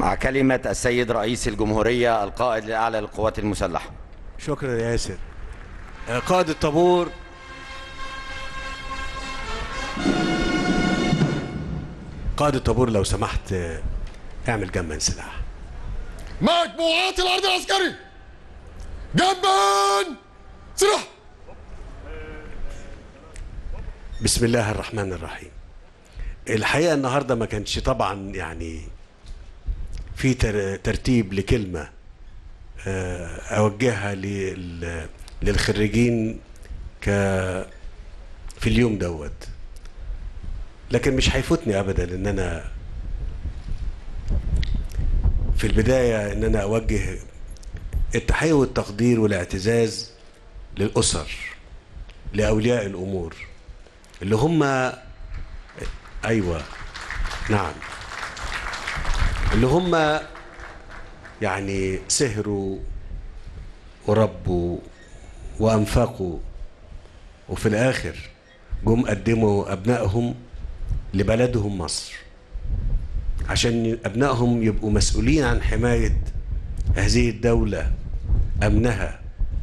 مع كلمة السيد رئيس الجمهورية القائد الأعلى للقوات المسلحة شكرا يا ياسر آه، قائد الطابور قائد الطابور لو سمحت آه، اعمل جنبا سلاح مجموعات العرض العسكري جنبا سلاح بسم الله الرحمن الرحيم الحقيقة النهاردة ما كانش طبعا يعني في تر- ترتيب لكلمة آه، أوجهها لل- للخريجين ك في اليوم دوت لكن مش هيفوتني أبدا إن أنا في البداية إن أنا أوجه التحية والتقدير والاعتزاز للأسر لأولياء الأمور اللي هم ايوه نعم اللي هم يعني سهروا وربوا وانفقوا وفي الاخر جم قدموا ابنائهم لبلدهم مصر عشان ابنائهم يبقوا مسؤولين عن حمايه هذه الدوله امنها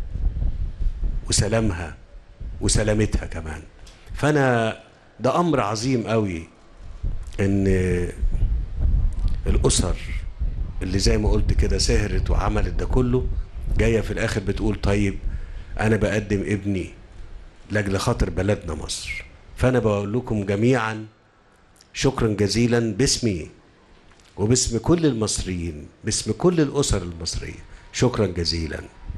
وسلامها وسلامتها كمان فانا ده امر عظيم قوي ان الاسر اللي زي ما قلت كده سهرت وعملت ده كله جايه في الاخر بتقول طيب انا بقدم ابني لاجل خاطر بلدنا مصر فانا بقول لكم جميعا شكرا جزيلا باسمي وباسم كل المصريين باسم كل الاسر المصريه شكرا جزيلا